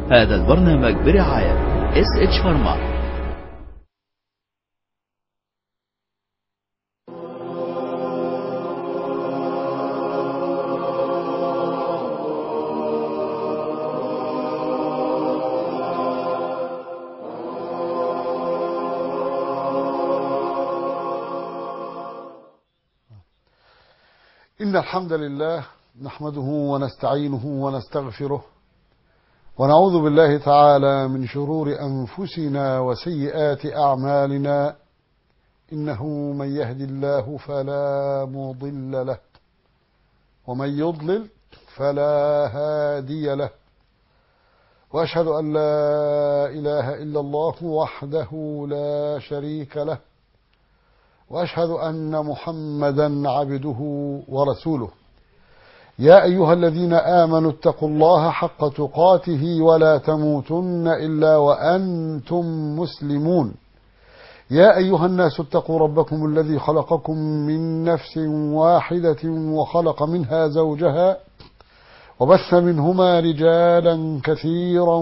هذا البرنامج برعاية اس اتش فارما إن الحمد لله نحمده ونستعينه ونستغفره ونعوذ بالله تعالى من شرور أنفسنا وسيئات أعمالنا إنه من يهد الله فلا مضل له ومن يضلل فلا هادي له وأشهد أن لا إله إلا الله وحده لا شريك له واشهد ان محمدا عبده ورسوله يا ايها الذين امنوا اتقوا الله حق تقاته ولا تموتن الا وانتم مسلمون يا ايها الناس اتقوا ربكم الذي خلقكم من نفس واحده وخلق منها زوجها وبث منهما رجالا كثيرا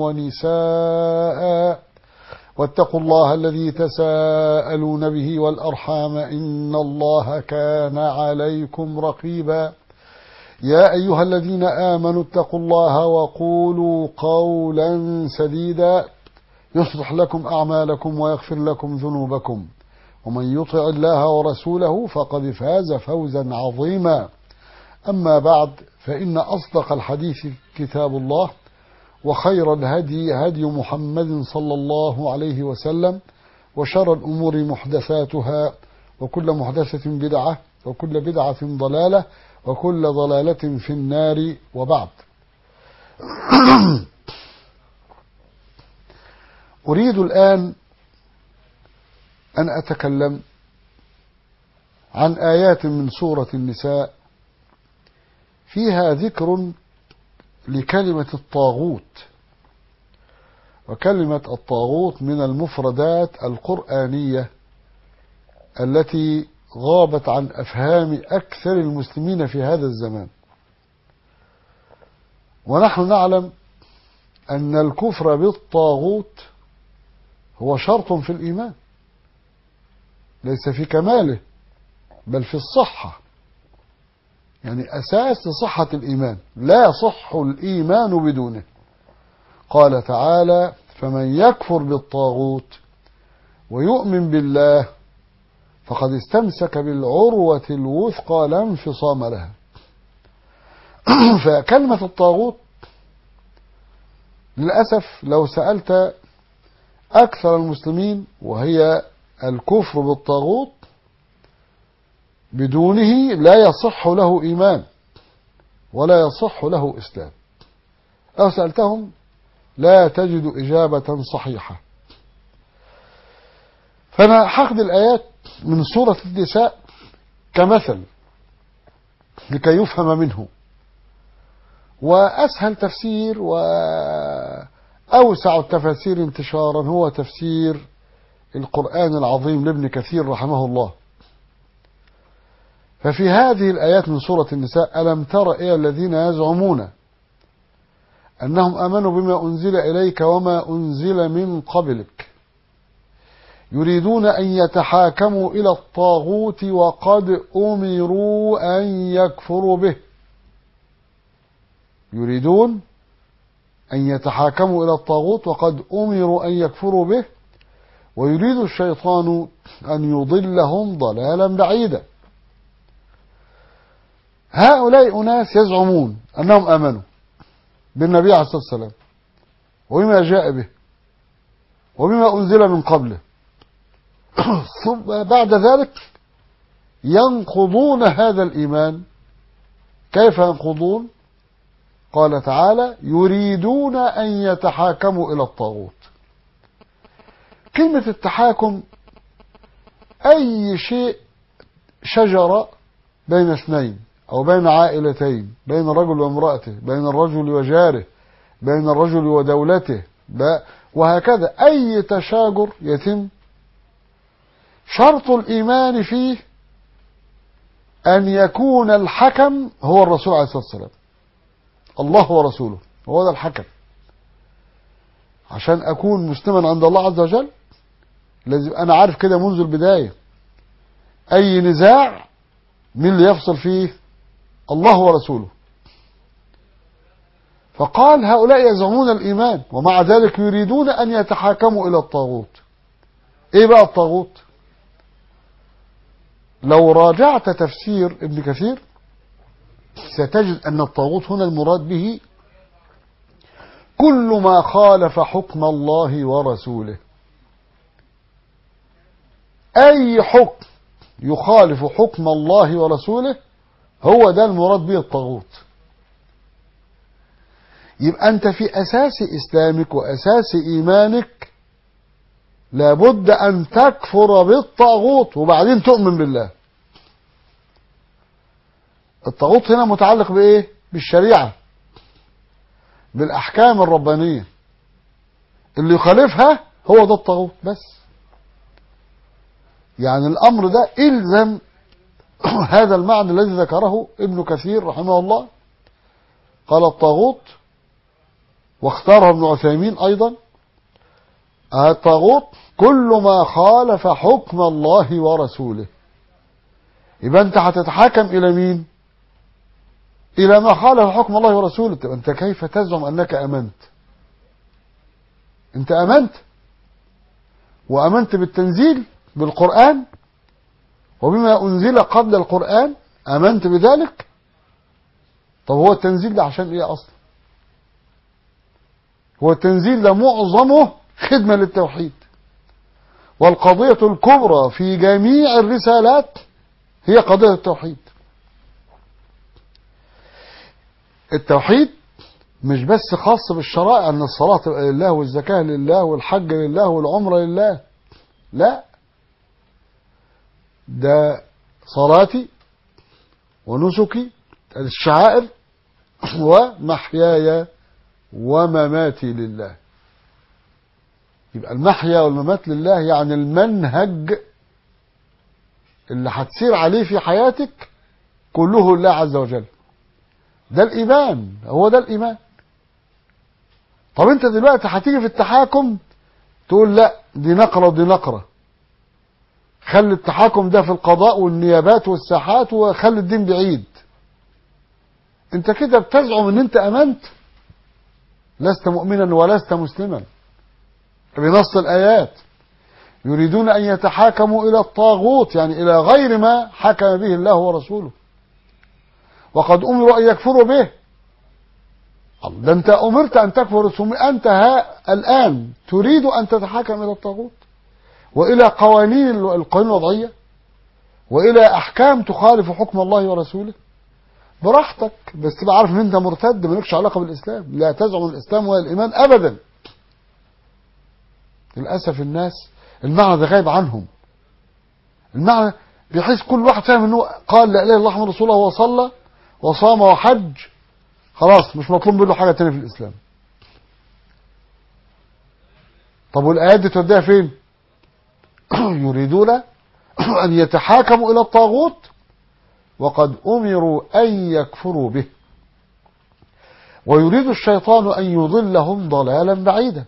ونساء واتقوا الله الذي تساءلون به والأرحام إن الله كان عليكم رقيبا يا أيها الذين آمنوا اتقوا الله وقولوا قولا سديدا يصلح لكم أعمالكم ويغفر لكم ذنوبكم ومن يطع الله ورسوله فقد فاز فوزا عظيما أما بعد فإن أصدق الحديث كتاب الله وخير الهدي هدي محمد صلى الله عليه وسلم وشر الأمور محدثاتها وكل محدثة بدعة وكل بدعة ضلالة وكل ضلالة في النار وبعد أريد الآن أن أتكلم عن آيات من سورة النساء فيها ذكر لكلمة الطاغوت وكلمة الطاغوت من المفردات القرآنية التي غابت عن أفهام أكثر المسلمين في هذا الزمان ونحن نعلم أن الكفر بالطاغوت هو شرط في الإيمان ليس في كماله بل في الصحة يعني أساس لصحة الإيمان لا يصح الإيمان بدونه قال تعالى فمن يكفر بالطاغوت ويؤمن بالله فقد استمسك بالعروة الوثقى لا انفصام لها فكلمة الطاغوت للأسف لو سألت أكثر المسلمين وهي الكفر بالطاغوت بدونه لا يصح له إيمان ولا يصح له إسلام لو سألتهم لا تجد إجابة صحيحة فأنا هاخد الآيات من سورة النساء كمثل لكي يفهم منه وأسهل تفسير وأوسع التفاسير انتشارا هو تفسير القرآن العظيم لابن كثير رحمه الله ففي هذه الآيات من سورة النساء ألم تر إلى الذين يزعمون أنهم آمنوا بما أنزل إليك وما أنزل من قبلك يريدون أن يتحاكموا إلى الطاغوت وقد أمروا أن يكفروا به يريدون أن يتحاكموا إلى الطاغوت وقد أمروا أن يكفروا به ويريد الشيطان أن يضلهم ضلالا بعيدا هؤلاء أناس يزعمون أنهم آمنوا بالنبي عليه الصلاة والسلام وبما جاء به وبما أنزل من قبله ثم بعد ذلك ينقضون هذا الإيمان كيف ينقضون قال تعالى يريدون أن يتحاكموا إلى الطاغوت كلمة التحاكم أي شيء شجرة بين اثنين أو بين عائلتين بين الرجل وامرأته بين الرجل وجاره بين الرجل ودولته وهكذا أي تشاجر يتم شرط الإيمان فيه أن يكون الحكم هو الرسول عليه الصلاة والسلام الله ورسوله هو ده الحكم عشان أكون مسلما عند الله عز وجل لازم أنا عارف كده منذ البداية أي نزاع مين اللي يفصل فيه الله ورسوله فقال هؤلاء يزعمون الإيمان ومع ذلك يريدون أن يتحاكموا إلى الطاغوت إيه بقى الطاغوت لو راجعت تفسير ابن كثير ستجد أن الطاغوت هنا المراد به كل ما خالف حكم الله ورسوله أي حكم يخالف حكم الله ورسوله هو ده المراد به الطاغوت يبقى أنت في أساس إسلامك وأساس إيمانك لابد أن تكفر بالطاغوت وبعدين تؤمن بالله الطاغوت هنا متعلق بإيه؟ بالشريعة بالأحكام الربانية اللي يخالفها هو ده الطاغوت بس يعني الأمر ده إلزم هذا المعنى الذي ذكره ابن كثير رحمه الله قال الطاغوت واختاره ابن عثيمين أيضا الطاغوت كل ما خالف حكم الله ورسوله يبقى أنت هتتحاكم إلى مين إلى ما خالف حكم الله ورسوله طب أنت كيف تزعم أنك أمنت أنت أمنت وأمنت بالتنزيل بالقرآن وبما أنزل قبل القرآن أمنت بذلك طب هو التنزيل ده عشان إيه أصلا هو التنزيل ده معظمه خدمة للتوحيد والقضية الكبرى في جميع الرسالات هي قضية التوحيد التوحيد مش بس خاص بالشرائع ان الصلاة تبقى لله والزكاة لله والحج لله والعمرة لله لا ده صلاتي ونسكي الشعائر ومحياي ومماتي لله يبقى المحيا والممات لله يعني المنهج اللي هتسير عليه في حياتك كله لله عز وجل ده الإيمان هو ده الإيمان طب انت دلوقتي هتيجي في التحاكم تقول لا دي نقرة ودي نقرة خلي التحاكم ده في القضاء والنيابات والساحات وخلي الدين بعيد انت كده بتزعم ان انت امنت لست مؤمنا ولست مسلما بنص الآيات يريدون أن يتحاكموا إلى الطاغوت يعني إلى غير ما حكم به الله ورسوله وقد أمروا أن يكفروا به ده أنت أمرت أن تكفر ثم أنت ها الآن تريد أن تتحاكم إلى الطاغوت وإلى قوانين القوانين الوضعية وإلى أحكام تخالف حكم الله ورسوله براحتك بس تبقى عارف ان انت مرتد مالكش علاقه بالاسلام لا تزعم الاسلام ولا الايمان ابدا للاسف الناس المعنى ده غايب عنهم المعنى بحيث كل واحد فاهم انه قال لا اله الا الله محمد رسول الله وصلى وصام وحج خلاص مش مطلوب منه حاجه تانية في الاسلام طب والايات دي توديها فين يريدون ان يتحاكموا الى الطاغوت وقد أمروا أن يكفروا به ويريد الشيطان أن يضلهم ضلالا بعيدا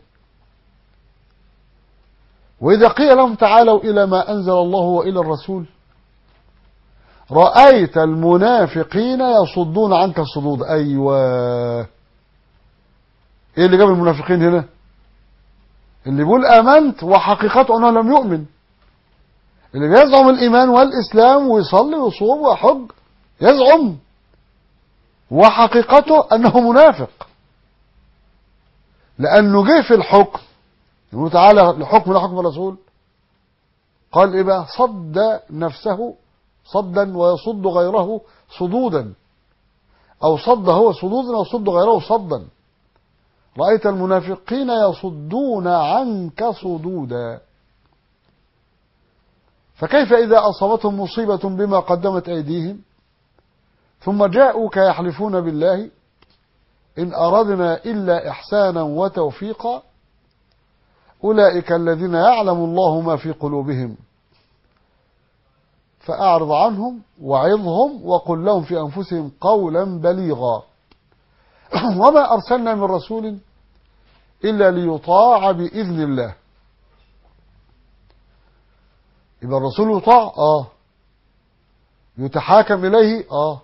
وإذا قيل لهم تعالوا إلى ما أنزل الله وإلى الرسول رأيت المنافقين يصدون عنك الصدود أيوة إيه اللي جاب المنافقين هنا اللي بيقول آمنت وحقيقته أنه لم يؤمن اللي بيزعم الإيمان والإسلام ويصلي ويصوم ويحج يزعم وحقيقته أنه منافق لأنه جه في الحكم يقول تعالى لحكم لحكم الرسول قال إيه بقى صد نفسه صدا ويصد غيره صدودا أو صد هو صدودا أو صد غيره صدا رأيت المنافقين يصدون عنك صدودا فكيف إذا أصابتهم مصيبة بما قدمت أيديهم ثم جاءوك يحلفون بالله إن أردنا إلا إحسانا وتوفيقا أولئك الذين يعلم الله ما في قلوبهم فأعرض عنهم وعظهم وقل لهم في أنفسهم قولا بليغا وما أرسلنا من رسول إلا ليطاع بإذن الله يبقى الرسول يطاع اه يتحاكم إليه اه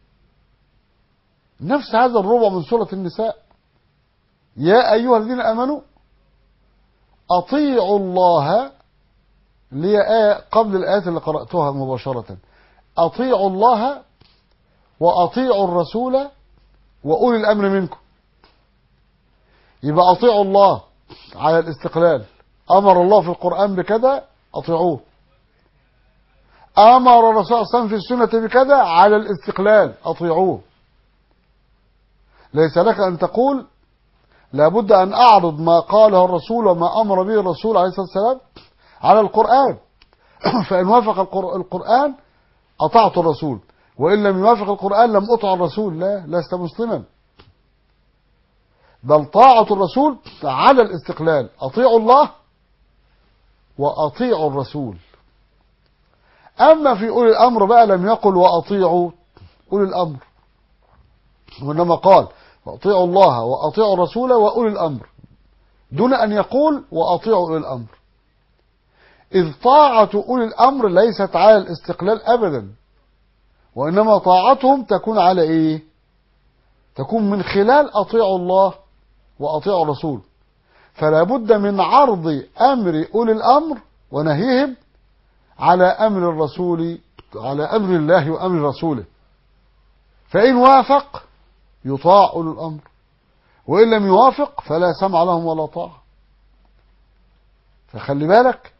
نفس هذا الربع من سورة النساء يا أيها الذين آمنوا أطيعوا الله اللي آية قبل الآيات اللي قرأتها مباشرة أطيعوا الله وأطيعوا الرسول وأولي الأمر منكم يبقى أطيعوا الله على الاستقلال أمر الله في القرآن بكذا أطيعوه أمر الرسول صلى الله عليه وسلم في السنة بكذا على الاستقلال أطيعوه ليس لك أن تقول لابد أن أعرض ما قاله الرسول وما أمر به الرسول عليه الصلاة والسلام على القرآن فإن وافق القرآن أطعت الرسول وإن لم يوافق القرآن لم أطع الرسول لا لست مسلما بل طاعة الرسول على الاستقلال أطيعوا الله وأطيعوا الرسول أما في أولي الأمر بقى لم يقل وأطيعوا أولي الأمر وإنما قال وأطيعوا الله وأطيعوا الرسول وأولي الأمر دون أن يقول وأطيعوا أولي الأمر إذ طاعة أولي الأمر ليست على الاستقلال أبدا وإنما طاعتهم تكون على إيه تكون من خلال أطيعوا الله وأطيعوا الرسول فلا بد من عرض أمر أولي الأمر ونهيهم على أمر الرسول على أمر الله وأمر رسوله فإن وافق يطاع أولو الأمر وإن لم يوافق فلا سمع لهم ولا طاعة فخلي بالك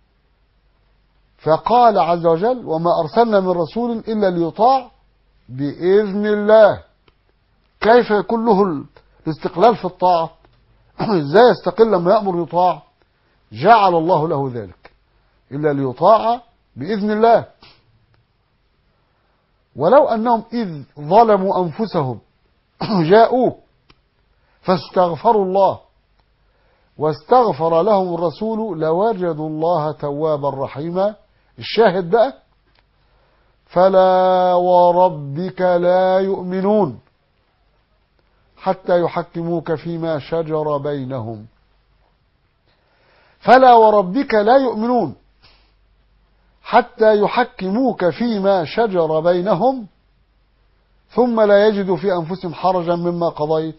فقال عز وجل وما أرسلنا من رسول إلا ليطاع بإذن الله كيف يكون له الاستقلال في الطاعة ازاي يستقل لما يأمر يطاع جعل الله له ذلك إلا ليطاع بإذن الله ولو أنهم إذ ظلموا أنفسهم جاءوه فاستغفروا الله واستغفر لهم الرسول لوجدوا الله توابا رحيما الشاهد بقى فلا وربك لا يؤمنون حتى يحكموك فيما شجر بينهم فلا وربك لا يؤمنون حتى يحكموك فيما شجر بينهم ثم لا يجدوا في أنفسهم حرجا مما قضيت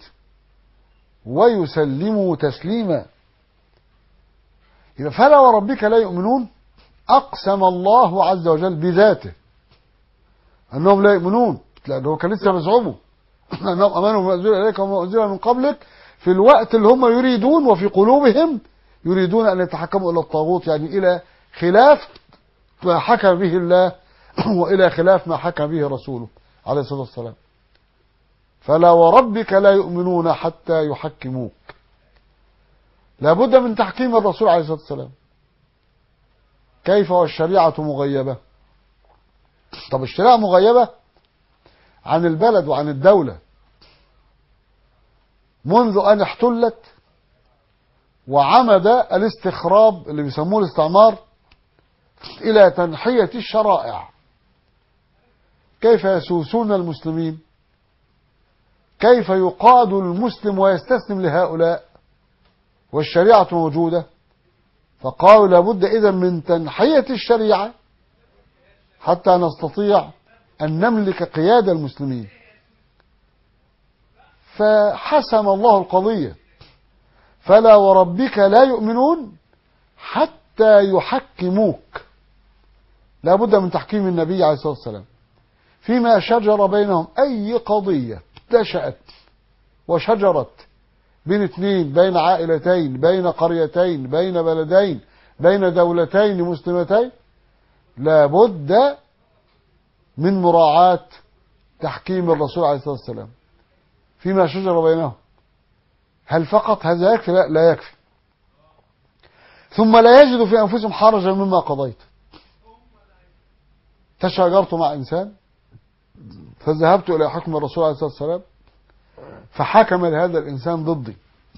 ويسلموا تسليما إذا فلا وربك لا يؤمنون أقسم الله عز وجل بذاته أنهم لا يؤمنون لأنه كان لسه مزعومه أنهم أمانوا ما أنزل إليك وما أنزل من قبلك في الوقت اللي هم يريدون وفي قلوبهم يريدون أن يتحكموا إلى الطاغوت يعني إلى خلاف ما حكم به الله وإلى خلاف ما حكم به رسوله عليه الصلاة والسلام فلا وربك لا يؤمنون حتى يحكموك لابد من تحكيم الرسول عليه الصلاة والسلام كيف والشريعة مغيبة طب الشريعة مغيبة عن البلد وعن الدولة منذ أن احتلت وعمد الاستخراب اللي بيسموه الاستعمار إلى تنحية الشرائع كيف يسوسون المسلمين كيف يقاد المسلم ويستسلم لهؤلاء والشريعة موجودة فقالوا لابد إذا من تنحية الشريعة حتى نستطيع أن نملك قيادة المسلمين فحسم الله القضية فلا وربك لا يؤمنون حتى يحكموك لابد من تحكيم النبي عليه الصلاة والسلام فيما شجر بينهم أي قضية نشأت وشجرت بين اثنين بين عائلتين بين قريتين بين بلدين بين دولتين مسلمتين لابد من مراعاة تحكيم الرسول عليه الصلاة والسلام فيما شجر بينهم هل فقط هذا يكفي لا, لا يكفي ثم لا يجد في أنفسهم حرجا مما قضيت تشاجرت مع إنسان فذهبت إلى حكم الرسول عليه الصلاة والسلام فحكم لهذا الإنسان ضدي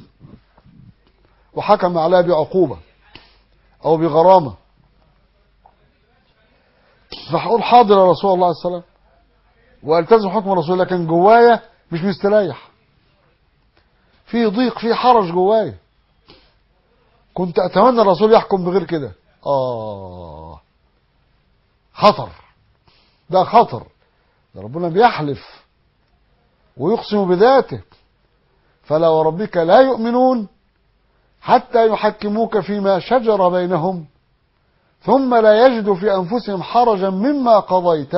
وحكم عليها بعقوبة أو بغرامة فهقول حاضر يا رسول الله عليه السلام والتزم حكم الرسول لكن جوايا مش مستريح في ضيق في حرج جوايا كنت اتمنى الرسول يحكم بغير كده اه خطر ده خطر ده ربنا بيحلف ويقسم بذاته فلا وربك لا يؤمنون حتى يحكموك فيما شجر بينهم ثم لا يجدوا في أنفسهم حرجا مما قضيت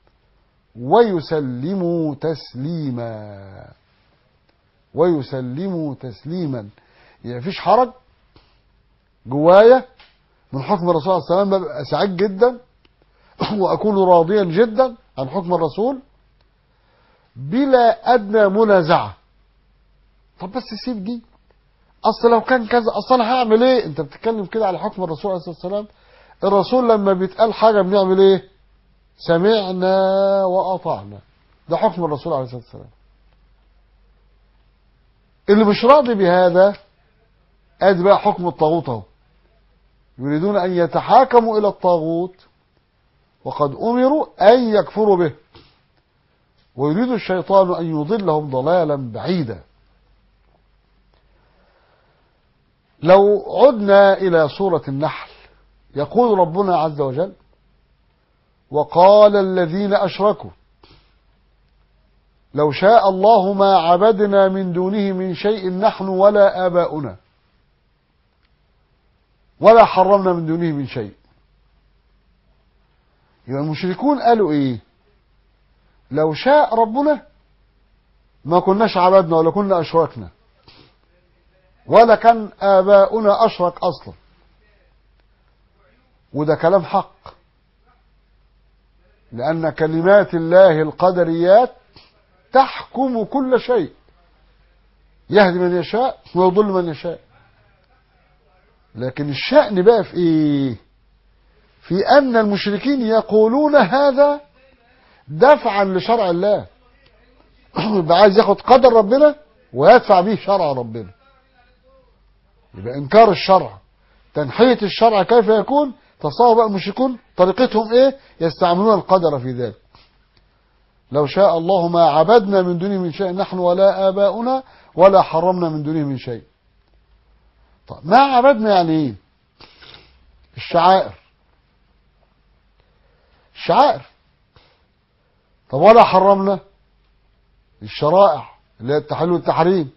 ويسلموا تسليما ويسلموا تسليما يعني مفيش حرج جوايا من حكم الرسول صلى الله عليه وسلم ببقى سعيد جدا وأكون راضيا جدا عن حكم الرسول بلا أدنى منازعة طب بس سيب دي أصل لو كان كذا أصل أنا هعمل إيه أنت بتتكلم كده على حكم الرسول عليه الصلاة والسلام الرسول لما بيتقال حاجة بنعمل إيه سمعنا وأطعنا ده حكم الرسول عليه الصلاة والسلام اللي مش راضي بهذا ادي بقى حكم الطاغوت اهو يريدون ان يتحاكموا الى الطاغوت وقد امروا ان يكفروا به ويريد الشيطان ان يضلهم ضلالا بعيدا لو عدنا الى سوره النحل يقول ربنا عز وجل وقال الذين اشركوا لو شاء الله ما عبدنا من دونه من شيء نحن ولا آباؤنا ولا حرمنا من دونه من شيء يبقى المشركون قالوا ايه لو شاء ربنا ما كناش عبدنا ولا كنا أشركنا ولا كان آباؤنا أشرك أصلا وده كلام حق لأن كلمات الله القدريات تحكم كل شيء يهدي من يشاء ويضل من يشاء لكن الشأن بقى في ايه في ان المشركين يقولون هذا دفعا لشرع الله يبقى عايز ياخد قدر ربنا ويدفع به شرع ربنا يبقى انكار الشرع تنحية الشرع كيف يكون تصور بقى المشركون طريقتهم ايه يستعملون القدر في ذلك لو شاء الله ما عبدنا من دونه من شيء نحن ولا آباؤنا ولا حرمنا من دونه من شيء طب ما عبدنا يعني ايه الشعائر الشعائر طب ولا حرمنا الشرائع اللي هي التحلل والتحريم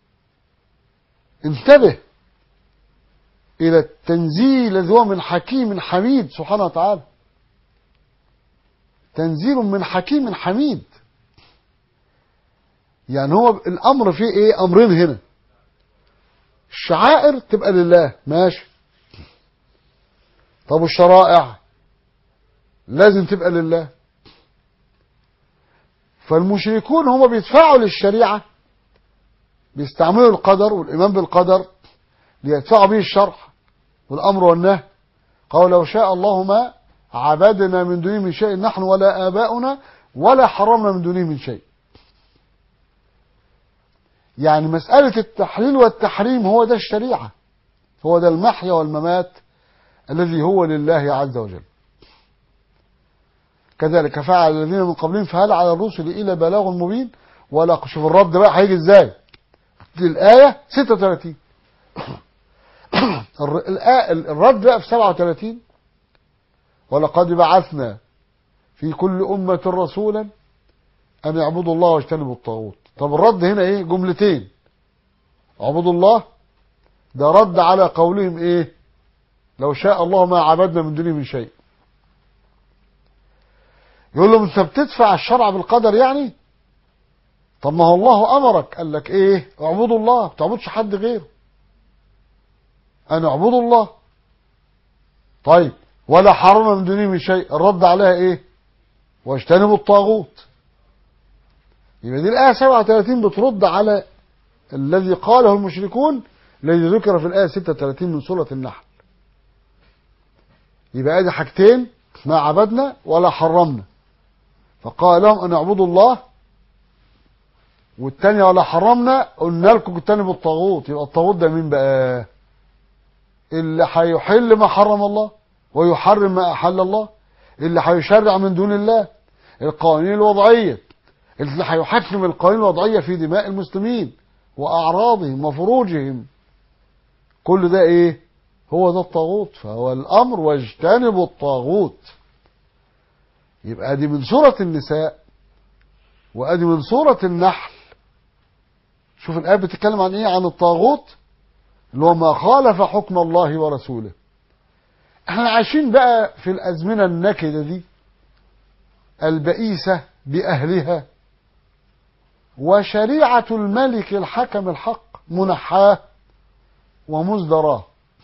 انتبه الى التنزيل الذي هو من حكيم حميد سبحانه وتعالى تنزيل من حكيم حميد يعني هو الامر فيه ايه امرين هنا الشعائر تبقى لله ماشي طب الشرائع لازم تبقى لله فالمشركون هم بيدفعوا للشريعة بيستعملوا القدر والإيمان بالقدر ليدفعوا به الشرع والأمر والنهي قالوا لو شاء الله ما عبدنا من دونه من شيء نحن ولا آباؤنا ولا حرمنا من دونه من شيء يعني مسألة التحليل والتحريم هو ده الشريعة هو ده المحيا والممات الذي هو لله عز وجل كذلك فعل الذين من قبلهم فهل على الرسل إلى بلاغ مبين ولا شوف الرد بقى هيجي ازاي الآية 36 الرد بقى في 37 ولقد بعثنا في كل أمة رسولا أن يعبدوا الله واجتنبوا الطاغوت طب الرد هنا ايه جملتين اعبدوا الله ده رد على قولهم ايه لو شاء الله ما عبدنا من دونه من شيء يقول لهم انت بتدفع الشرع بالقدر يعني طب ما هو الله امرك قال لك ايه اعبدوا الله ما تعبدش حد غيره انا اعبدوا الله طيب ولا حرم من دونه من شيء الرد عليها ايه واجتنبوا الطاغوت يبقى دي الآية 37 بترد على الذي قاله المشركون الذي ذكر في الآية 36 من سورة النحل يبقى ادي حاجتين ما عبدنا ولا حرمنا فقال لهم ان اعبدوا الله والتانية ولا حرمنا قلنا لكم اجتنبوا الطاغوت يبقى الطاغوت ده مين بقى اللي هيحل ما حرم الله ويحرم ما احل الله اللي هيشرع من دون الله القوانين الوضعيه اللي هيحكم القوانين الوضعيه في دماء المسلمين وأعراضهم وفروجهم كل ده إيه هو ده الطاغوت فهو الأمر واجتنبوا الطاغوت يبقى دي من سورة النساء وأدي من سورة النحل شوف الآية بتتكلم عن إيه عن الطاغوت اللي هو ما خالف حكم الله ورسوله احنا عايشين بقى في الأزمنة النكدة دي البئيسة بأهلها وشريعة الملك الحكم الحق منحاه ومزدراه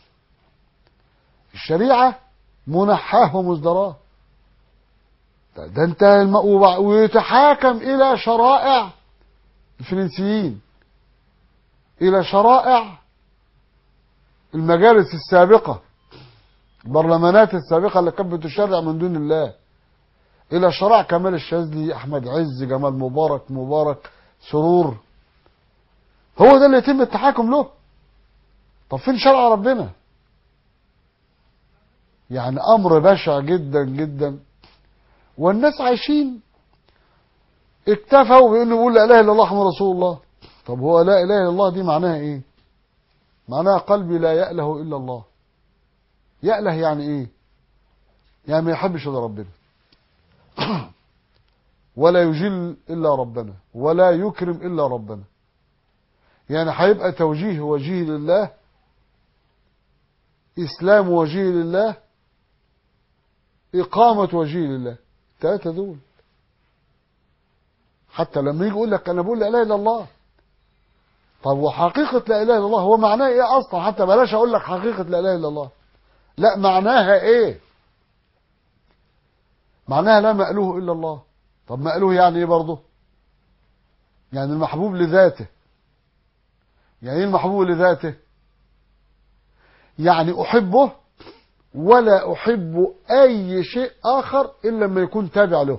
الشريعة منحاه ومزدراه ده انت الم... ويتحاكم إلى شرائع الفرنسيين إلى شرائع المجالس السابقة البرلمانات السابقة اللي كانت بتشرع من دون الله إلى شرائع كمال الشاذلي أحمد عز جمال مبارك مبارك سرور هو ده اللي يتم التحاكم له طب فين شرع ربنا يعني أمر بشع جدا جدا والناس عايشين اكتفوا بانه يقول لا اله الا الله محمد رسول الله طب هو لا اله الا الله دي معناها ايه معناها قلبي لا يأله الا الله يأله يعني ايه يعني ما يحبش الا ربنا ولا يجل الا ربنا ولا يكرم الا ربنا يعني هيبقى توجيه وجيه لله اسلام وجيه لله اقامه وجيه لله الثلاثه دول حتى لما يجي يقول لك انا بقول لا اله الا الله طب وحقيقه لا اله الا الله هو معناه ايه اصلا حتى بلاش اقول لك حقيقه لا اله الا الله لا معناها ايه معناها لا مألوه الا الله طب مألوه يعني ايه برضه يعني المحبوب لذاته يعني ايه المحبوب لذاته يعني احبه ولا احب اي شيء اخر الا لما يكون تابع له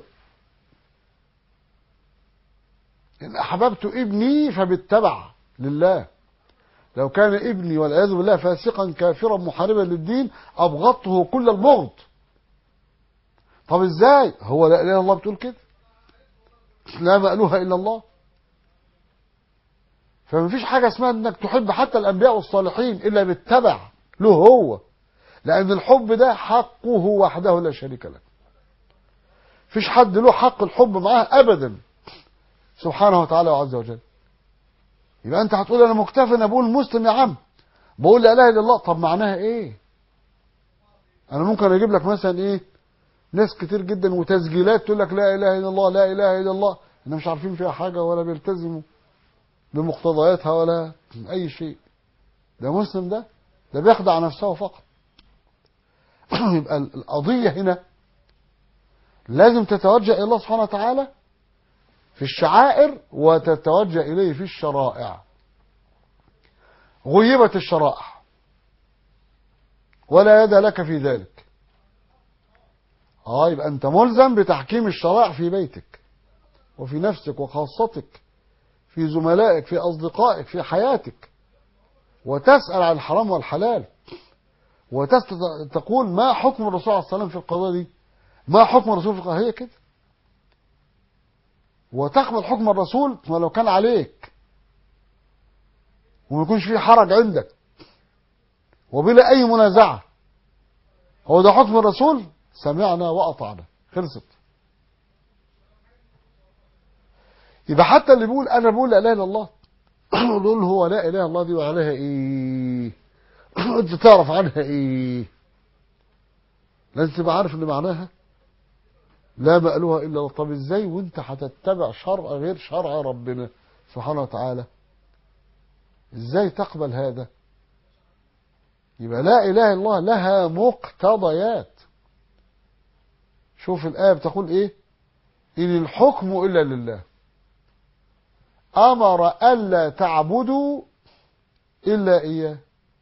إن أحببت ابني فبالتبع لله لو كان ابني والعياذ بالله فاسقا كافرا محاربا للدين أبغضته كل البغض طب ازاي هو لا اله الا الله بتقول كده لا مألوها الا الله فما فيش حاجة اسمها انك تحب حتى الانبياء والصالحين الا بالتبع له هو لان الحب ده حقه وحده لا شريك له فيش حد له حق الحب معاه ابدا سبحانه وتعالى وعز وجل يبقى انت هتقول انا مكتفي انا بقول مسلم يا عم بقول لا اله الا الله طب معناها ايه انا ممكن اجيب لك مثلا ايه ناس كتير جدا وتسجيلات تقول لك لا اله الا الله لا اله الا الله احنا مش عارفين فيها حاجه ولا بيلتزموا بمقتضياتها ولا اي شيء ده مسلم ده ده بيخدع نفسه فقط يبقى القضيه هنا لازم تتوجه الى الله سبحانه وتعالى في الشعائر وتتوجه إليه في الشرائع غيبت الشرائع ولا يد لك في ذلك اه يبقى انت ملزم بتحكيم الشرائع في بيتك وفي نفسك وخاصتك في زملائك في اصدقائك في حياتك وتسأل عن الحرام والحلال وتقول ما حكم الرسول عليه الصلاة والسلام في القضايا دي ما حكم الرسول في القضايا هي كده وتقبل حكم الرسول ولو كان عليك وما يكونش فيه حرج عندك وبلا اي منازعه هو ده حكم الرسول سمعنا واطعنا خلصت يبقى حتى اللي بيقول انا بقول لا اله الا الله نقول هو لا اله الا الله دي وعليها ايه انت تعرف عنها ايه لازم تبقى عارف اللي معناها لا مألوها إلا الله طب إزاي وانت هتتبع شرع غير شرع ربنا سبحانه وتعالى إزاي تقبل هذا يبقى لا إله إلا الله لها مقتضيات شوف الآية بتقول إيه إن الحكم إلا لله أمر ألا تعبدوا إلا إياه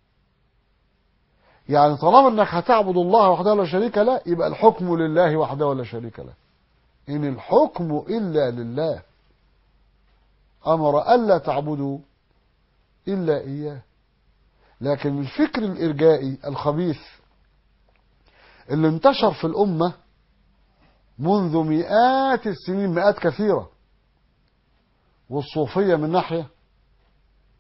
يعني طالما انك هتعبد الله وحده لا شريك له يبقى الحكم لله وحده لا شريك له ان الحكم الا لله امر الا تعبدوا الا اياه لكن الفكر الارجائي الخبيث اللي انتشر في الامه منذ مئات السنين مئات كثيره والصوفيه من ناحيه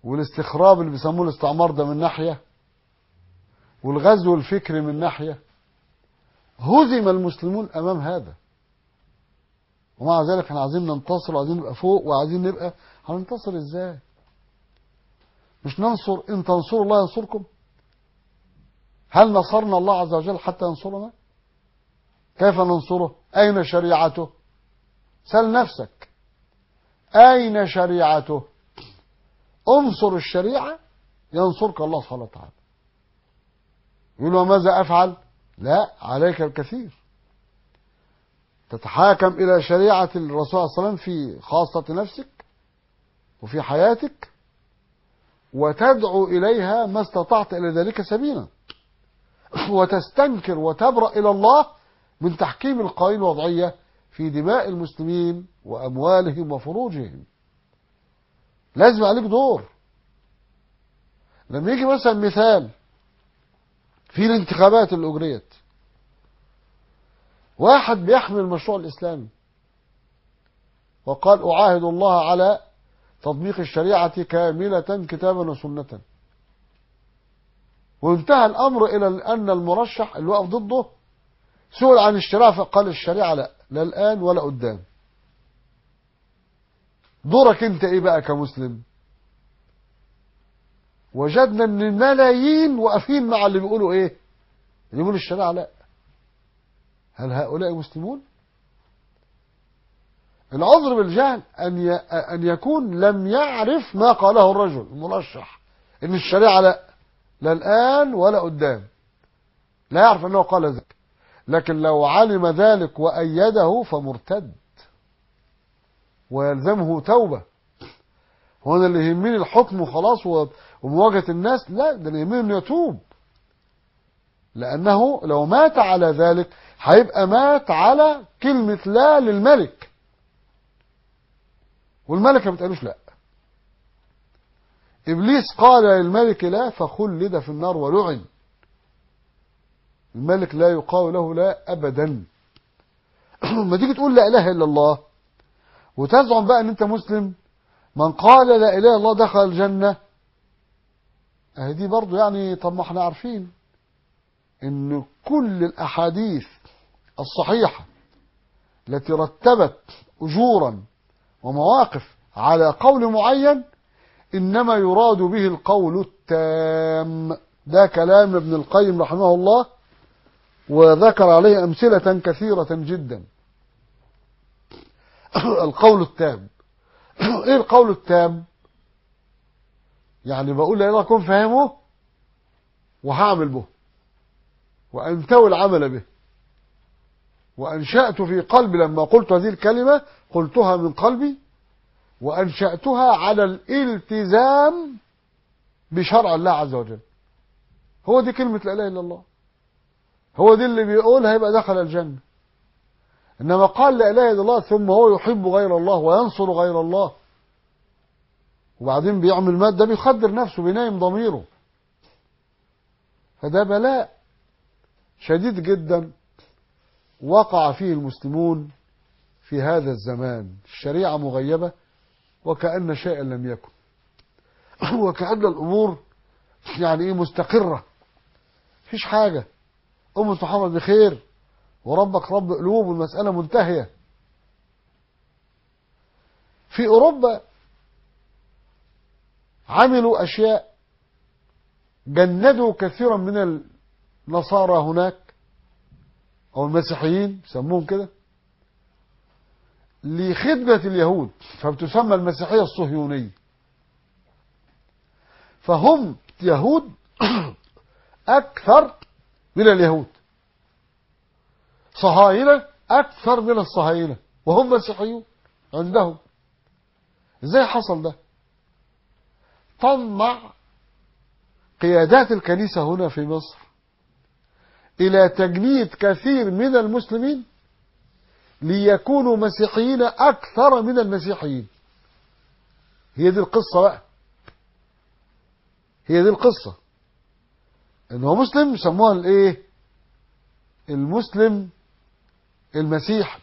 والاستخراب اللي بيسموه الاستعمار ده من ناحية والغزو الفكري من ناحية هزم المسلمون أمام هذا ومع ذلك احنا عايزين ننتصر وعايزين نبقى فوق وعايزين نبقى هننتصر ازاي مش ننصر ان تنصروا الله ينصركم هل نصرنا الله عز وجل حتى ينصرنا كيف ننصره اين شريعته سل نفسك اين شريعته انصر الشريعه ينصرك الله سبحانه وتعالى يقول وماذا افعل لا عليك الكثير تتحاكم إلى شريعة الرسول صلى الله عليه وسلم في خاصة نفسك وفي حياتك وتدعو إليها ما استطعت إلى ذلك سبيلا وتستنكر وتبرأ إلى الله من تحكيم القوانين الوضعية في دماء المسلمين وأموالهم وفروجهم لازم عليك دور لما يجي مثلا مثال في الانتخابات اللي أجريت واحد بيحمل المشروع الإسلامي وقال أعاهد الله على تطبيق الشريعة كاملة كتابا وسنة وانتهى الأمر إلى أن المرشح اللي وقف ضده سئل عن الشريعة فقال الشريعة لا لا الآن ولا قدام دورك انت ايه بقى كمسلم وجدنا ان الملايين واقفين مع اللي بيقولوا ايه اللي بيقولوا الشريعة لا هل هؤلاء مسلمون العذر بالجهل أن أن يكون لم يعرف ما قاله الرجل المرشح إن الشريعة لا لا الآن ولا قدام لا يعرف أنه قال ذلك لكن لو علم ذلك وأيده فمرتد ويلزمه توبة هو أنا اللي يهمني الحكم وخلاص ومواجهة الناس لا ده اللي يهمني أنه يتوب لأنه لو مات على ذلك هيبقى مات على كلمة لا للملك والملك ما بتقالوش لا إبليس قال للملك لا فخلد في النار ولعن الملك لا يقال له لا أبدا ما تيجي تقول لا إله إلا الله وتزعم بقى أن أنت مسلم من قال لا إله إلا الله دخل الجنة أهي دي برضو يعني طب ما احنا عارفين ان كل الاحاديث الصحيحه التي رتبت اجورا ومواقف على قول معين انما يراد به القول التام ده كلام ابن القيم رحمه الله وذكر عليه امثله كثيره جدا القول التام ايه القول التام يعني بقول لا اله اكون فاهمه وهعمل به وأنتوي العمل به وأنشأت في قلبي لما قلت هذه الكلمة قلتها من قلبي وأنشأتها على الالتزام بشرع الله عز وجل هو دي كلمة لا إله إلا الله هو دي اللي بيقول هيبقى دخل الجنة إنما قال لا إله إلا الله ثم هو يحب غير الله وينصر غير الله وبعدين بيعمل مادة بيخدر نفسه بينايم ضميره فده بلاء شديد جدا وقع فيه المسلمون في هذا الزمان الشريعة مغيبة وكأن شيئا لم يكن وكأن الأمور يعني إيه مستقرة فيش حاجة أمة محمد بخير وربك رب قلوب والمسألة منتهية في أوروبا عملوا أشياء جندوا كثيرا من النصارى هناك أو المسيحيين سموهم كده لخدمة اليهود فبتسمى المسيحية الصهيونية فهم يهود أكثر من اليهود صهاينة أكثر من الصهاينة وهم مسيحيون عندهم ازاي حصل ده طمع قيادات الكنيسة هنا في مصر إلى تجنيد كثير من المسلمين ليكونوا مسيحيين أكثر من المسيحيين هي دي القصة بقى هي دي القصة إن هو مسلم يسموها الإيه المسلم المسيحي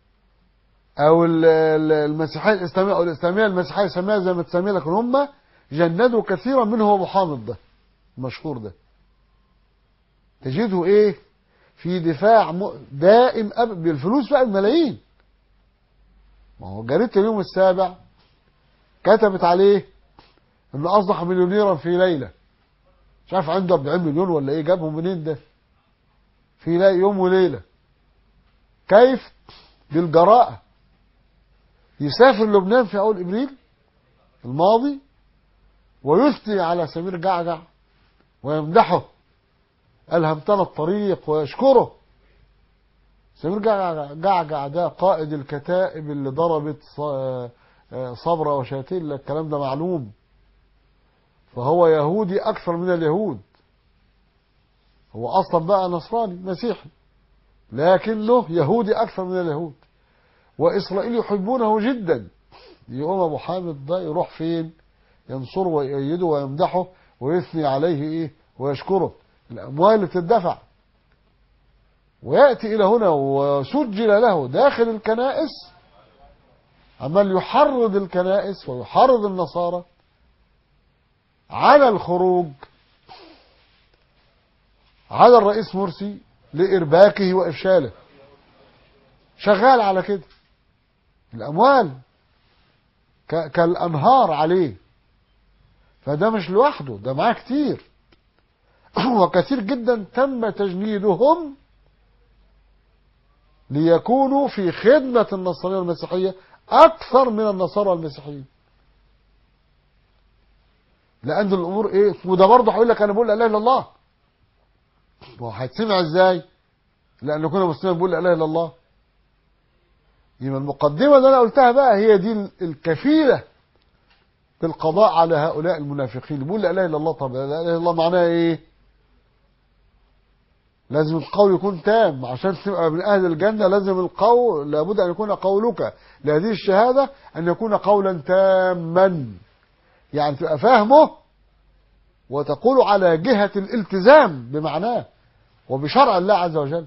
أو المسيحية الإسلامية أو الإسلامية المسيحية يسميها زي ما تسميها لكن هم جندوا كثيرا منه أبو حامد ده المشهور ده تجده إيه في دفاع م- دائم أب- بالفلوس بقى الملايين ما هو جريدة اليوم السابع كتبت عليه انه اصبح مليونيرا في ليله مش عارف عنده 40 مليون ولا ايه جابهم منين ده في ليلة يوم وليله كيف بالجراءه يسافر لبنان في اول ابريل الماضي ويثني على سمير جعجع ويمدحه ألهمتنا الطريق ويشكره سمير جعجع, جعجع ده قائد الكتائب اللي ضربت ص- صبرة وشاتيل الكلام ده معلوم فهو يهودي أكثر من اليهود هو أصلا بقى نصراني مسيحي لكنه يهودي أكثر من اليهود وإسرائيل يحبونه جدا يقوم أبو حامد ده يروح فين ينصره ويؤيده ويمدحه ويثني عليه إيه ويشكره الأموال اللي بتدفع ويأتي إلى هنا وسجل له داخل الكنائس عمال يحرض الكنائس ويحرض النصارى على الخروج على الرئيس مرسي لإرباكه وإفشاله شغال على كده الأموال ك- كالأنهار عليه فده مش لوحده ده معاه كتير وكثير جدا تم تجنيدهم ليكونوا في خدمة النصرانية المسيحية أكثر من النصارى المسيحيين لأن الأمور إيه وده برضه هيقول لك أنا بقول لا إله إلا الله هو هيتسمع إزاي؟ لأن كنا مسلمين بنقول لا إله إلا الله يبقى المقدمة اللي أنا قلتها بقى هي دي الكفيلة بالقضاء على هؤلاء المنافقين اللي بيقول لا إله إلا الله طب لا إله إلا الله معناها إيه؟ لازم القول يكون تام عشان تبقى من أهل الجنة لازم القول لابد أن يكون قولك لهذه الشهادة أن يكون قولا تاما يعني تبقى فاهمه وتقول على جهة الالتزام بمعناه وبشرع الله عز وجل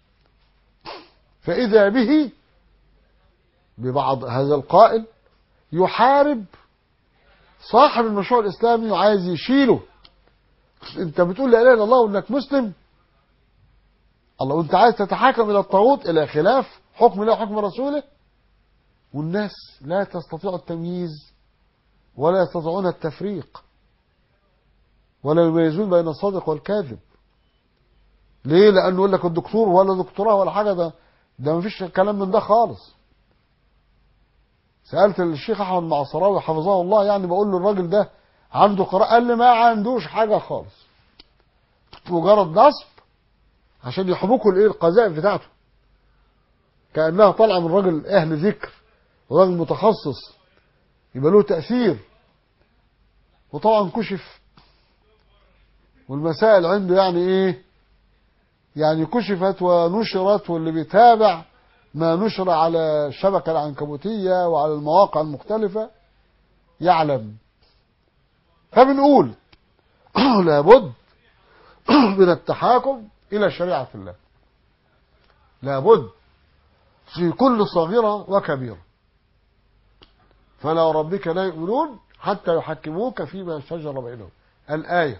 فإذا به ببعض هذا القائل يحارب صاحب المشروع الإسلامي وعايز يشيله انت بتقول لا اله الا الله وانك مسلم الله وانت عايز تتحاكم الى الطاغوت الى خلاف حكم الله وحكم رسوله والناس لا تستطيع التمييز ولا يستطيعون التفريق ولا يميزون بين الصادق والكاذب ليه لانه يقول لك الدكتور ولا دكتوراه ولا حاجه ده ده مفيش كلام من ده خالص سالت الشيخ احمد معصراوي حفظه الله يعني بقول له الراجل ده عنده قراءه قال لي ما عندوش حاجه خالص مجرد نصب عشان يحبكوا الايه القذائف بتاعته كانها طالعه من راجل اهل ذكر وراجل متخصص يبقى له تاثير وطبعا كشف والمسائل عنده يعني ايه يعني كشفت ونشرت واللي بيتابع ما نشر على الشبكة العنكبوتية وعلى المواقع المختلفة يعلم فبنقول لابد من التحاكم إلى شريعة الله لابد في كل صغيرة وكبيرة فلا ربك لا يؤمنون حتى يحكموك فيما شجر بينهم الآية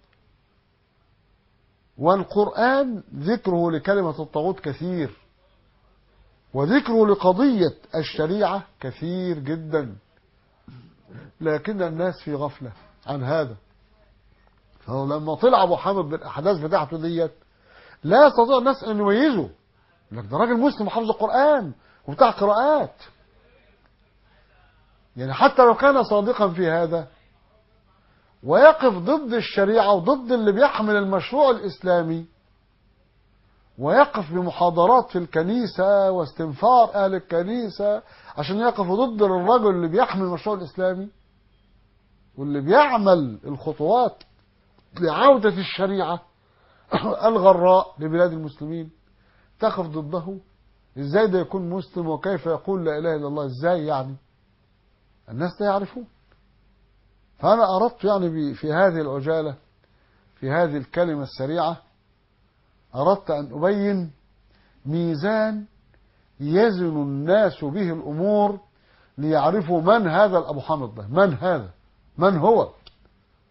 والقرآن ذكره لكلمة الطاغوت كثير وذكره لقضية الشريعة كثير جدا لكن الناس في غفلة عن هذا فلما طلع أبو حامد بالأحداث بتاعته ديت لا يستطيع الناس أن يميزوا لك ده راجل مسلم حافظ القرآن وبتاع قراءات يعني حتى لو كان صادقا في هذا ويقف ضد الشريعة وضد اللي بيحمل المشروع الإسلامي ويقف بمحاضرات في الكنيسة واستنفار أهل الكنيسة عشان يقفوا ضد الرجل اللي بيحمل المشروع الإسلامي واللي بيعمل الخطوات لعودة الشريعة الغراء لبلاد المسلمين تقف ضده ازاي ده يكون مسلم وكيف يقول لا اله الا الله ازاي يعني الناس لا يعرفون فانا اردت يعني في هذه العجاله في هذه الكلمه السريعه اردت ان ابين ميزان يزن الناس به الامور ليعرفوا من هذا الابو حامد ده من هذا من هو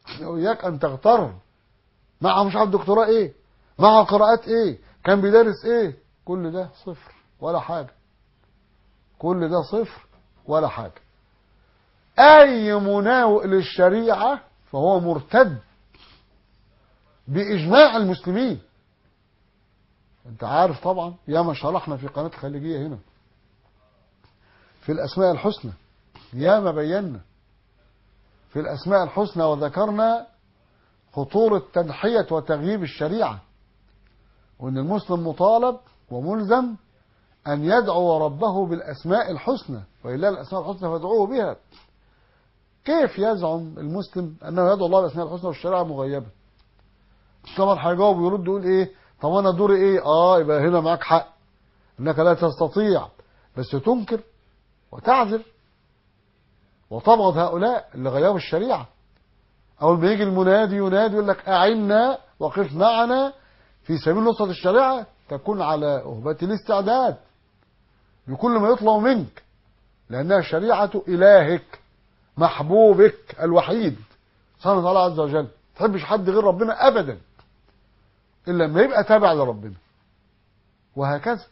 وإياك أن تغتر معه مش عارف دكتوراه إيه معه قراءات إيه كان بيدرس إيه كل ده صفر ولا حاجة كل ده صفر ولا حاجة أي مناوئ للشريعة فهو مرتد بإجماع المسلمين أنت عارف طبعا ياما شرحنا في قناة خليجية هنا في الأسماء الحسنى ياما بينا في الأسماء الحسنى وذكرنا خطورة تنحية وتغييب الشريعة وأن المسلم مطالب وملزم أن يدعو ربه بالأسماء الحسنى وإلا الأسماء الحسنى فادعوه بها كيف يزعم المسلم أنه يدعو الله بالأسماء الحسنى والشريعة مغيبة طبعا هيجاوب ويرد يقول إيه طب أنا دوري إيه آه يبقى هنا معاك حق إنك لا تستطيع بس تنكر وتعذر وتبغض هؤلاء اللي غيروا الشريعة أول ما يجي المنادي ينادي يقول لك أعنا وقف معنا في سبيل نصرة الشريعة تكون على أهبة الاستعداد بكل ما يطلب منك لأنها شريعة إلهك محبوبك الوحيد سبحانه وتعالى عز وجل ما تحبش حد غير ربنا أبدا إلا لما يبقى تابع لربنا وهكذا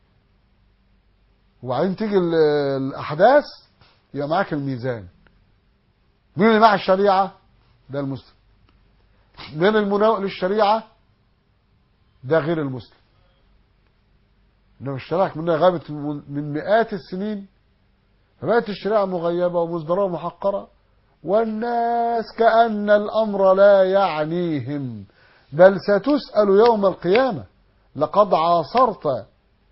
وبعدين تيجي ال- الأحداث يبقى معاك الميزان مين اللي مع الشريعة ده المسلم من المناوئ للشريعة ده غير المسلم انما الشريعة منها غابت من مئات السنين فبقت الشريعة مغيبة ومزدرة ومحقرة والناس كأن الأمر لا يعنيهم بل ستسأل يوم القيامة لقد عاصرت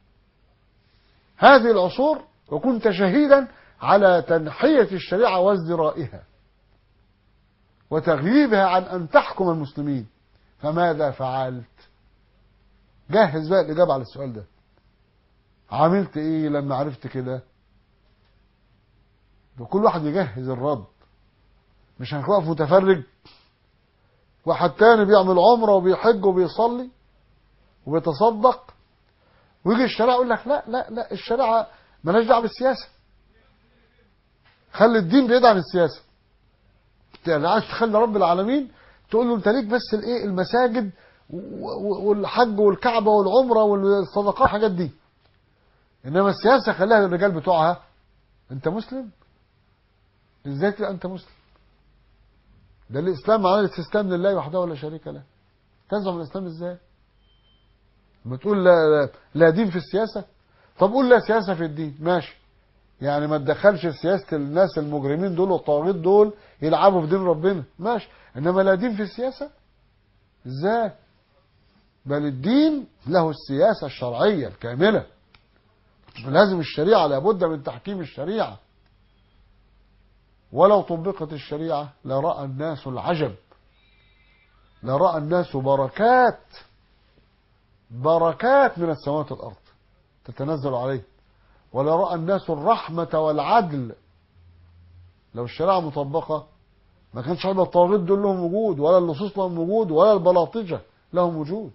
هذه العصور وكنت شهيدا على تنحية الشريعة وازدرائها وتغييبها عن أن تحكم المسلمين فماذا فعلت جهز بقى الإجابة على السؤال ده عملت إيه لما عرفت كده وكل واحد يجهز الرد مش هنقف متفرج واحد تاني بيعمل عمرة وبيحج وبيصلي وبيتصدق ويجي الشريعة يقول لك لا لا لا الشريعة مالهاش دعوة بالسياسة خلي الدين بعيد عن السياسة يعني عايز تخلي رب العالمين تقول له انت ليك بس الايه المساجد و- والحج والكعبة والعمرة والصدقات الحاجات دي انما السياسة خليها للرجال بتوعها انت مسلم ازاي تبقى انت مسلم ده الاسلام معناه الاستسلام لله وحده ولا شريك له تزعم الاسلام ازاي ما تقول لا, لا, لا دين في السياسة طب قول لا سياسة في الدين ماشي يعني ما تدخلش سياسة الناس المجرمين دول والطواغيت دول يلعبوا في دين ربنا ماشي انما لا دين في السياسة ازاي بل الدين له السياسة الشرعية الكاملة لازم الشريعة لابد من تحكيم الشريعة ولو طبقت الشريعة لرأى الناس العجب لرأى الناس بركات بركات من السماوات والأرض تتنزل عليه ولرأى الناس الرحمة والعدل لو الشريعة مطبقة ما كانش هيبقى الطواغيت دول لهم وجود ولا اللصوص لهم وجود ولا البلاطجة لهم وجود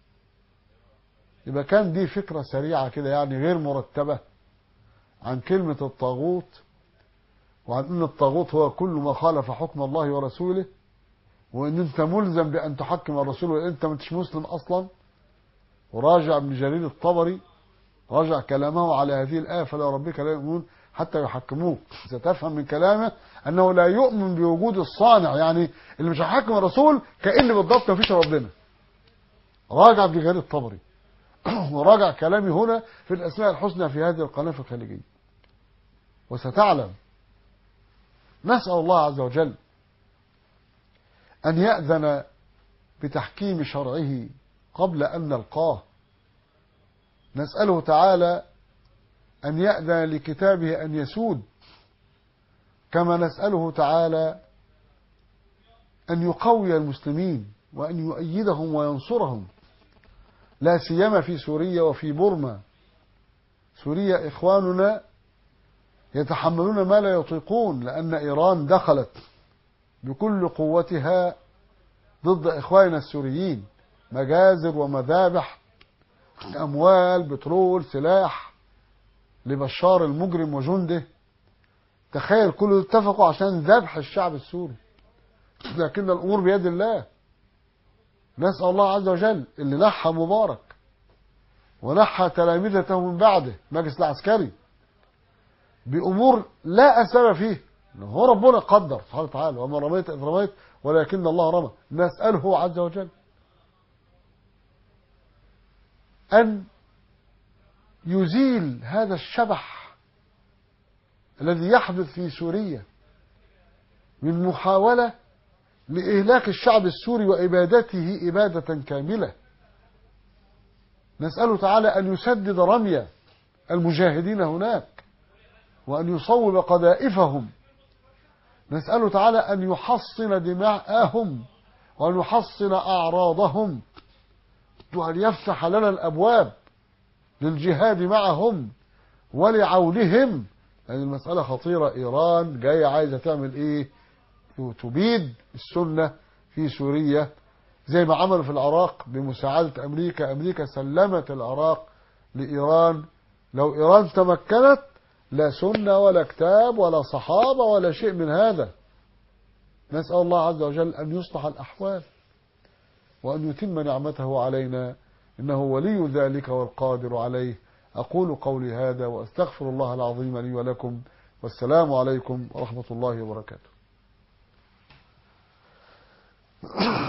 يبقى كان دي فكرة سريعة كده يعني غير مرتبة عن كلمة الطاغوت وعن ان الطاغوت هو كل ما خالف حكم الله ورسوله وان انت ملزم بان تحكم الرسول وان انت مش مسلم اصلا وراجع ابن جرير الطبري راجع كلامه على هذه الآية فلا ربك لا يؤمنون حتى يحكموك ستفهم من كلامه أنه لا يؤمن بوجود الصانع يعني اللي مش هيحكم الرسول كأن بالضبط ما فيش ربنا راجع ابن جرير الطبري وراجع كلامي هنا في الأسماء الحسنى في هذه القناة في الخليجية وستعلم نسأل الله عز وجل أن يأذن بتحكيم شرعه قبل أن نلقاه نسأله تعالى أن يأذن لكتابه أن يسود كما نسأله تعالى أن يقوي المسلمين وأن يؤيدهم وينصرهم لا سيما في سوريا وفي بورما سوريا إخواننا يتحملون ما لا يطيقون لأن إيران دخلت بكل قوتها ضد إخواننا السوريين مجازر ومذابح أموال بترول سلاح لبشار المجرم وجنده تخيل كله اتفقوا عشان ذبح الشعب السوري لكن الأمور بيد الله نسأل الله عز وجل اللي نحى مبارك ونحى تلامذته من بعده المجلس العسكري بأمور لا أسباب فيه هو ربنا قدر سبحانه وتعالى وما رميت إذ رميت ولكن الله رمى نسأله عز وجل أن يزيل هذا الشبح الذي يحدث في سوريا من محاولة لإهلاك الشعب السوري وإبادته إبادة كاملة نسأله تعالى أن يسدد رمي المجاهدين هناك وأن يصوب قذائفهم نسأله تعالى أن يحصن دماءهم وأن يحصن أعراضهم وأن يفتح لنا الأبواب للجهاد معهم ولعولهم لأن المسألة خطيرة إيران جاية عايزة تعمل إيه تبيد السنة في سوريا زي ما عملوا في العراق بمساعدة أمريكا أمريكا سلمت العراق لإيران لو إيران تمكنت لا سنة ولا كتاب ولا صحابة ولا شيء من هذا نسأل الله عز وجل أن يصلح الأحوال وأن يتم نعمته علينا إنه ولي ذلك والقادر عليه أقول قولي هذا وأستغفر الله العظيم لي ولكم والسلام عليكم ورحمة الله وبركاته